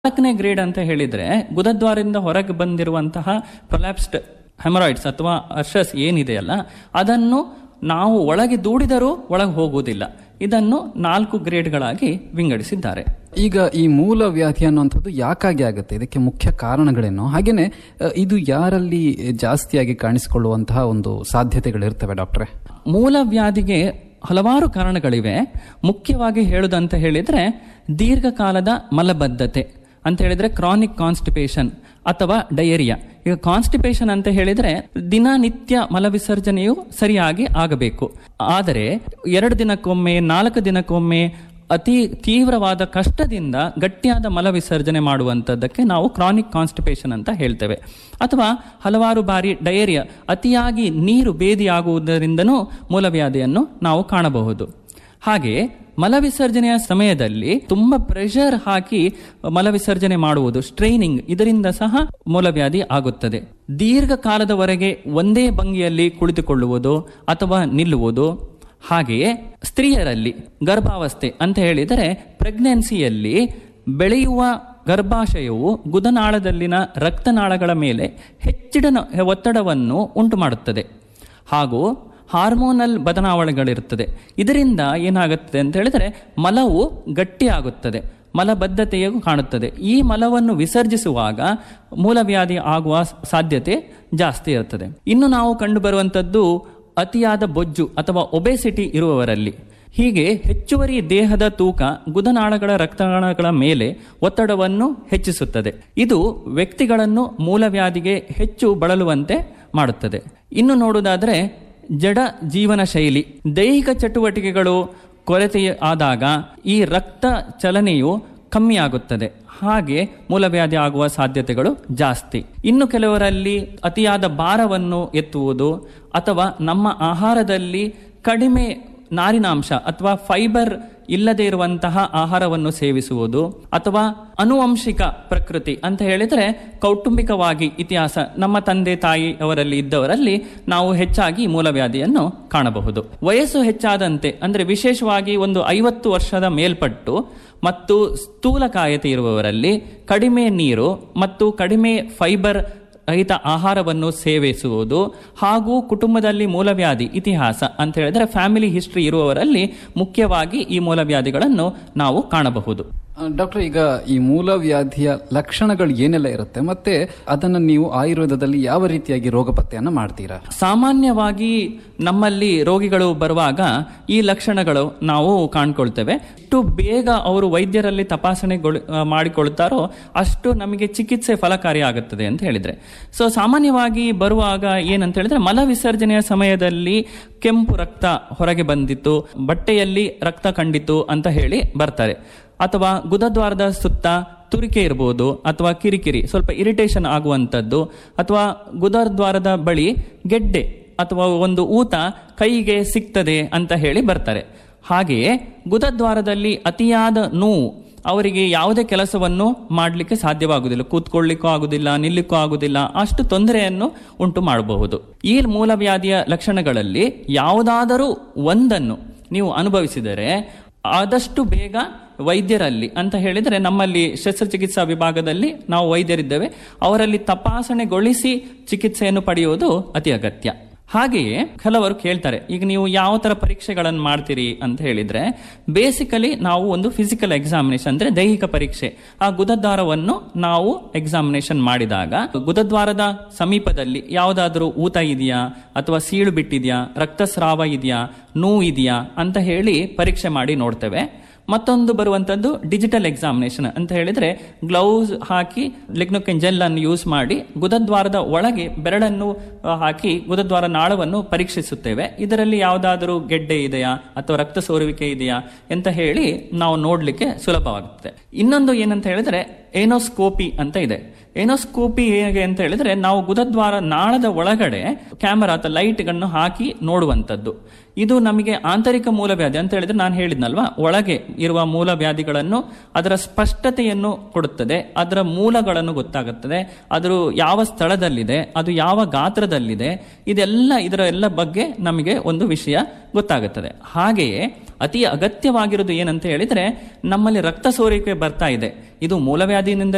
ನಾಲ್ಕನೇ ಗ್ರೇಡ್ ಅಂತ ಹೇಳಿದ್ರೆ ಗುದದ್ವಾರದಿಂದ ಹೊರಗೆ ಬಂದಿರುವಂತಹ ಪ್ರೊಲ್ಯಾಪ್ಸ್ಡ್ ಹೆಮರಾಯ್ಡ್ಸ್ ಅಥವಾ ಅರ್ಷಸ್ ಏನಿದೆಯಲ್ಲ ಅದನ್ನು ನಾವು ಒಳಗೆ ದೂಡಿದರೂ ಒಳಗೆ ಹೋಗುವುದಿಲ್ಲ ಇದನ್ನು ನಾಲ್ಕು ಗ್ರೇಡ್ಗಳಾಗಿ ವಿಂಗಡಿಸಿದ್ದಾರೆ ಈಗ ಈ ಮೂಲ ವ್ಯಾಧಿ ಅನ್ನುವಂಥದ್ದು ಯಾಕಾಗಿ ಆಗುತ್ತೆ ಇದಕ್ಕೆ ಮುಖ್ಯ ಕಾರಣಗಳೇನು ಹಾಗೇನೆ ಅ, ಇದು ಯಾರಲ್ಲಿ ಜಾಸ್ತಿಯಾಗಿ ಕಾಣಿಸಿಕೊಳ್ಳುವಂತಹ ಒಂದು ಸಾಧ್ಯತೆಗಳಿರ್ತವೆ ಡಾಕ್ಟ್ರೆ ಮೂಲ ವ್ಯಾಧಿಗೆ ಹಲವಾರು ಕಾರಣಗಳಿವೆ ಮುಖ್ಯವಾಗಿ ಹೇಳುದಂತ ಹೇಳಿದ್ರೆ ದೀರ್ಘಕಾಲದ ಮಲಬದ್ಧತೆ ಅಂತ ಹೇಳಿದ್ರೆ ಕ್ರಾನಿಕ್ ಕಾನ್ಸ್ಟಿಪೇಷನ್ ಅಥವಾ ಡಯೇರಿಯಾ ಈಗ ಕಾನ್ಸ್ಟಿಪೇಷನ್ ಅಂತ ಹೇಳಿದ್ರೆ ದಿನನಿತ್ಯ ಮಲವಿಸರ್ಜನೆಯು ಸರಿಯಾಗಿ ಆಗಬೇಕು ಆದರೆ ಎರಡು ದಿನಕ್ಕೊಮ್ಮೆ ನಾಲ್ಕು ದಿನಕ್ಕೊಮ್ಮೆ ಅತಿ ತೀವ್ರವಾದ ಕಷ್ಟದಿಂದ ಗಟ್ಟಿಯಾದ ಮಲ ವಿಸರ್ಜನೆ ಮಾಡುವಂಥದ್ದಕ್ಕೆ ನಾವು ಕ್ರಾನಿಕ್ ಕಾನ್ಸ್ಟಿಪೇಷನ್ ಅಂತ ಹೇಳ್ತೇವೆ ಅಥವಾ ಹಲವಾರು ಬಾರಿ ಡಯೇರಿಯಾ ಅತಿಯಾಗಿ ನೀರು ಬೇದಿಯಾಗುವುದರಿಂದನೂ ಮೂಲವ್ಯಾಧಿಯನ್ನು ನಾವು ಕಾಣಬಹುದು ಹಾಗೆ ಮಲವಿಸರ್ಜನೆಯ ಸಮಯದಲ್ಲಿ ತುಂಬಾ ಪ್ರೆಷರ್ ಹಾಕಿ ಮಲವಿಸರ್ಜನೆ ಮಾಡುವುದು ಸ್ಟ್ರೈನಿಂಗ್ ಇದರಿಂದ ಸಹ ಮೂಲವ್ಯಾಧಿ ಆಗುತ್ತದೆ ದೀರ್ಘಕಾಲದವರೆಗೆ ಒಂದೇ ಭಂಗಿಯಲ್ಲಿ ಕುಳಿತುಕೊಳ್ಳುವುದು ಅಥವಾ ನಿಲ್ಲುವುದು ಹಾಗೆಯೇ ಸ್ತ್ರೀಯರಲ್ಲಿ ಗರ್ಭಾವಸ್ಥೆ ಅಂತ ಹೇಳಿದರೆ ಪ್ರೆಗ್ನೆನ್ಸಿಯಲ್ಲಿ ಬೆಳೆಯುವ ಗರ್ಭಾಶಯವು ಗುದನಾಳದಲ್ಲಿನ ರಕ್ತನಾಳಗಳ ಮೇಲೆ ಹೆಚ್ಚಿನ ಒತ್ತಡವನ್ನು ಉಂಟು ಮಾಡುತ್ತದೆ ಹಾಗೂ ಹಾರ್ಮೋನಲ್ ಬದಲಾವಣೆಗಳಿರುತ್ತದೆ ಇದರಿಂದ ಏನಾಗುತ್ತದೆ ಅಂತ ಹೇಳಿದರೆ ಮಲವು ಗಟ್ಟಿಯಾಗುತ್ತದೆ ಮಲಬದ್ಧತೆಯು ಕಾಣುತ್ತದೆ ಈ ಮಲವನ್ನು ವಿಸರ್ಜಿಸುವಾಗ ಮೂಲವ್ಯಾಧಿ ಆಗುವ ಸಾಧ್ಯತೆ ಜಾಸ್ತಿ ಇರುತ್ತದೆ ಇನ್ನು ನಾವು ಕಂಡುಬರುವಂಥದ್ದು ಅತಿಯಾದ ಬೊಜ್ಜು ಅಥವಾ ಒಬೆಸಿಟಿ ಇರುವವರಲ್ಲಿ ಹೀಗೆ ಹೆಚ್ಚುವರಿ ದೇಹದ ತೂಕ ಗುದನಾಳಗಳ ರಕ್ತನಾಳಗಳ ಮೇಲೆ ಒತ್ತಡವನ್ನು ಹೆಚ್ಚಿಸುತ್ತದೆ ಇದು ವ್ಯಕ್ತಿಗಳನ್ನು ಮೂಲವ್ಯಾಧಿಗೆ ಹೆಚ್ಚು ಬಳಲುವಂತೆ ಮಾಡುತ್ತದೆ ಇನ್ನು ನೋಡುವುದಾದರೆ ಜಡ ಜೀವನ ಶೈಲಿ ದೈಹಿಕ ಚಟುವಟಿಕೆಗಳು ಕೊರತೆ ಆದಾಗ ಈ ರಕ್ತ ಚಲನೆಯು ಕಮ್ಮಿಯಾಗುತ್ತದೆ ಹಾಗೆ ಮೂಲವ್ಯಾಧಿ ಆಗುವ ಸಾಧ್ಯತೆಗಳು ಜಾಸ್ತಿ ಇನ್ನು ಕೆಲವರಲ್ಲಿ ಅತಿಯಾದ ಭಾರವನ್ನು ಎತ್ತುವುದು ಅಥವಾ ನಮ್ಮ ಆಹಾರದಲ್ಲಿ ಕಡಿಮೆ ನಾರಿನಾಂಶ ಅಥವಾ ಫೈಬರ್ ಇಲ್ಲದೆ ಇರುವಂತಹ ಆಹಾರವನ್ನು ಸೇವಿಸುವುದು ಅಥವಾ ಅನುವಂಶಿಕ ಪ್ರಕೃತಿ ಅಂತ ಹೇಳಿದರೆ ಕೌಟುಂಬಿಕವಾಗಿ ಇತಿಹಾಸ ನಮ್ಮ ತಂದೆ ತಾಯಿ ಅವರಲ್ಲಿ ಇದ್ದವರಲ್ಲಿ ನಾವು ಹೆಚ್ಚಾಗಿ ಮೂಲವ್ಯಾಧಿಯನ್ನು ಕಾಣಬಹುದು ವಯಸ್ಸು ಹೆಚ್ಚಾದಂತೆ ಅಂದ್ರೆ ವಿಶೇಷವಾಗಿ ಒಂದು ಐವತ್ತು ವರ್ಷದ ಮೇಲ್ಪಟ್ಟು ಮತ್ತು ಸ್ಥೂಲಕಾಯತೆ ಇರುವವರಲ್ಲಿ ಕಡಿಮೆ ನೀರು ಮತ್ತು ಕಡಿಮೆ ಫೈಬರ್ ರಹಿತ ಆಹಾರವನ್ನು ಸೇವಿಸುವುದು ಹಾಗೂ ಕುಟುಂಬದಲ್ಲಿ ಮೂಲವ್ಯಾಧಿ ಇತಿಹಾಸ ಅಂತ ಹೇಳಿದ್ರೆ ಫ್ಯಾಮಿಲಿ ಹಿಸ್ಟ್ರಿ ಇರುವವರಲ್ಲಿ ಮುಖ್ಯವಾಗಿ ಈ ಮೂಲವ್ಯಾಧಿಗಳನ್ನು ನಾವು ಕಾಣಬಹುದು ಆ, ಡಾಕ್ಟರ್ ಈಗ ಈ ಮೂಲ ವ್ಯಾಧಿಯ ಲಕ್ಷಣಗಳು ಏನೆಲ್ಲ ಇರುತ್ತೆ ಮತ್ತೆ ಅದನ್ನು ನೀವು ಆಯುರ್ವೇದದಲ್ಲಿ ಯಾವ ರೀತಿಯಾಗಿ ರೋಗ ಪತ್ತೆಯನ್ನ ಮಾಡ್ತೀರಾ ಸಾಮಾನ್ಯವಾಗಿ ನಮ್ಮಲ್ಲಿ ರೋಗಿಗಳು ಬರುವಾಗ ಈ ಲಕ್ಷಣಗಳು ನಾವು ಕಾಣ್ಕೊಳ್ತೇವೆ ಎಷ್ಟು ಬೇಗ ಅವರು ವೈದ್ಯರಲ್ಲಿ ತಪಾಸಣೆ ಮಾಡಿಕೊಳ್ತಾರೋ ಅಷ್ಟು ನಮಗೆ ಚಿಕಿತ್ಸೆ ಫಲಕಾರಿ ಆಗುತ್ತದೆ ಅಂತ ಹೇಳಿದ್ರೆ ಸೊ ಸಾಮಾನ್ಯವಾಗಿ ಬರುವಾಗ ಏನಂತ ಹೇಳಿದ್ರೆ ಮಲ ವಿಸರ್ಜನೆಯ ಸಮಯದಲ್ಲಿ ಕೆಂಪು ರಕ್ತ ಹೊರಗೆ ಬಂದಿತ್ತು ಬಟ್ಟೆಯಲ್ಲಿ ರಕ್ತ ಕಂಡಿತು ಅಂತ ಹೇಳಿ ಬರ್ತಾರೆ ಅಥವಾ ಗುದದ್ವಾರದ ಸುತ್ತ ತುರಿಕೆ ಇರಬಹುದು ಅಥವಾ ಕಿರಿಕಿರಿ ಸ್ವಲ್ಪ ಇರಿಟೇಷನ್ ಆಗುವಂಥದ್ದು ಅಥವಾ ಗುದದ್ವಾರದ ಬಳಿ ಗೆಡ್ಡೆ ಅಥವಾ ಒಂದು ಊತ ಕೈಗೆ ಸಿಗ್ತದೆ ಅಂತ ಹೇಳಿ ಬರ್ತಾರೆ ಹಾಗೆಯೇ ಗುದದ್ವಾರದಲ್ಲಿ ಅತಿಯಾದ ನೋವು ಅವರಿಗೆ ಯಾವುದೇ ಕೆಲಸವನ್ನು ಮಾಡಲಿಕ್ಕೆ ಸಾಧ್ಯವಾಗುವುದಿಲ್ಲ ಕೂತ್ಕೊಳ್ಳಿಕ್ಕೂ ಆಗುದಿಲ್ಲ ನಿಲ್ಲಿಕ್ಕೂ ಆಗುದಿಲ್ಲ ಅಷ್ಟು ತೊಂದರೆಯನ್ನು ಉಂಟು ಮಾಡಬಹುದು ಈ ಮೂಲವ್ಯಾಧಿಯ ಲಕ್ಷಣಗಳಲ್ಲಿ ಯಾವುದಾದರೂ ಒಂದನ್ನು ನೀವು ಅನುಭವಿಸಿದರೆ ಆದಷ್ಟು ಬೇಗ ವೈದ್ಯರಲ್ಲಿ ಅಂತ ಹೇಳಿದರೆ ನಮ್ಮಲ್ಲಿ ಶಸ್ತ್ರಚಿಕಿತ್ಸಾ ವಿಭಾಗದಲ್ಲಿ ನಾವು ವೈದ್ಯರಿದ್ದೇವೆ ಅವರಲ್ಲಿ ತಪಾಸಣೆಗೊಳಿಸಿ ಚಿಕಿತ್ಸೆಯನ್ನು ಪಡೆಯುವುದು ಅತಿ ಅಗತ್ಯ ಹಾಗೆಯೇ ಕೆಲವರು ಕೇಳ್ತಾರೆ ಈಗ ನೀವು ಯಾವ ತರ ಪರೀಕ್ಷೆಗಳನ್ನು ಮಾಡ್ತೀರಿ ಅಂತ ಹೇಳಿದ್ರೆ ಬೇಸಿಕಲಿ ನಾವು ಒಂದು ಫಿಸಿಕಲ್ ಎಕ್ಸಾಮಿನೇಷನ್ ಅಂದ್ರೆ ದೈಹಿಕ ಪರೀಕ್ಷೆ ಆ ಗುದದ್ವಾರವನ್ನು ನಾವು ಎಕ್ಸಾಮಿನೇಷನ್ ಮಾಡಿದಾಗ ಗುದದ್ವಾರದ ಸಮೀಪದಲ್ಲಿ ಯಾವುದಾದ್ರೂ ಊತ ಇದೆಯಾ ಅಥವಾ ಸೀಳು ಬಿಟ್ಟಿದೆಯಾ ರಕ್ತಸ್ರಾವ ಇದೆಯಾ ನೋವು ಇದೆಯಾ ಅಂತ ಹೇಳಿ ಪರೀಕ್ಷೆ ಮಾಡಿ ನೋಡ್ತೇವೆ ಮತ್ತೊಂದು ಬರುವಂತದ್ದು ಡಿಜಿಟಲ್ ಎಕ್ಸಾಮಿನೇಷನ್ ಅಂತ ಹೇಳಿದ್ರೆ ಗ್ಲೌಸ್ ಹಾಕಿ ಲಿಗ್ನೋಕೆನ್ ಜೆಲ್ ಅನ್ನು ಯೂಸ್ ಮಾಡಿ ಗುದದ್ವಾರದ ಒಳಗೆ ಬೆರಳನ್ನು ಆ, ಹಾಕಿ ಗುದದ್ವಾರ ನಾಳವನ್ನು ಪರೀಕ್ಷಿಸುತ್ತೇವೆ ಇದರಲ್ಲಿ ಯಾವುದಾದರೂ ಗೆಡ್ಡೆ ಇದೆಯಾ ಅಥವಾ ರಕ್ತ ಸೋರುವಿಕೆ ಇದೆಯಾ ಅಂತ ಹೇಳಿ ನಾವು ನೋಡ್ಲಿಕ್ಕೆ ಸುಲಭವಾಗುತ್ತದೆ ಇನ್ನೊಂದು ಏನಂತ ಹೇಳಿದ್ರೆ ಏನೋಸ್ಕೋಪಿ ಅಂತ ಇದೆ ಏನೋಸ್ಕೋಪಿ ಹೇಗೆ ಅಂತ ಹೇಳಿದ್ರೆ ನಾವು ಗುದದ್ವಾರ ನಾಳದ ಒಳಗಡೆ ಕ್ಯಾಮರಾ ಅಥವಾ ಲೈಟ್ಗಳನ್ನು ಹಾಕಿ ನೋಡುವಂಥದ್ದು ಇದು ನಮಗೆ ಆಂತರಿಕ ಮೂಲವ್ಯಾಧಿ ಅಂತ ಹೇಳಿದ್ರೆ ನಾನು ಹೇಳಿದ್ನಲ್ವಾ ಒಳಗೆ ಇರುವ ಮೂಲವ್ಯಾಧಿಗಳನ್ನು ಅದರ ಸ್ಪಷ್ಟತೆಯನ್ನು ಕೊಡುತ್ತದೆ ಅದರ ಮೂಲಗಳನ್ನು ಗೊತ್ತಾಗುತ್ತದೆ ಅದರ ಯಾವ ಸ್ಥಳದಲ್ಲಿದೆ ಅದು ಯಾವ ಗಾತ್ರದಲ್ಲಿದೆ ಇದೆಲ್ಲ ಇದರ ಎಲ್ಲ ಬಗ್ಗೆ ನಮಗೆ ಒಂದು ವಿಷಯ ಗೊತ್ತಾಗುತ್ತದೆ ಹಾಗೆಯೇ ಅತಿ ಅಗತ್ಯವಾಗಿರೋದು ಏನಂತ ಹೇಳಿದ್ರೆ ನಮ್ಮಲ್ಲಿ ರಕ್ತ ಸೋರಿಕೆ ಬರ್ತಾ ಇದೆ ಇದು ಮೂಲವ್ಯಾಧಿನಿಂದ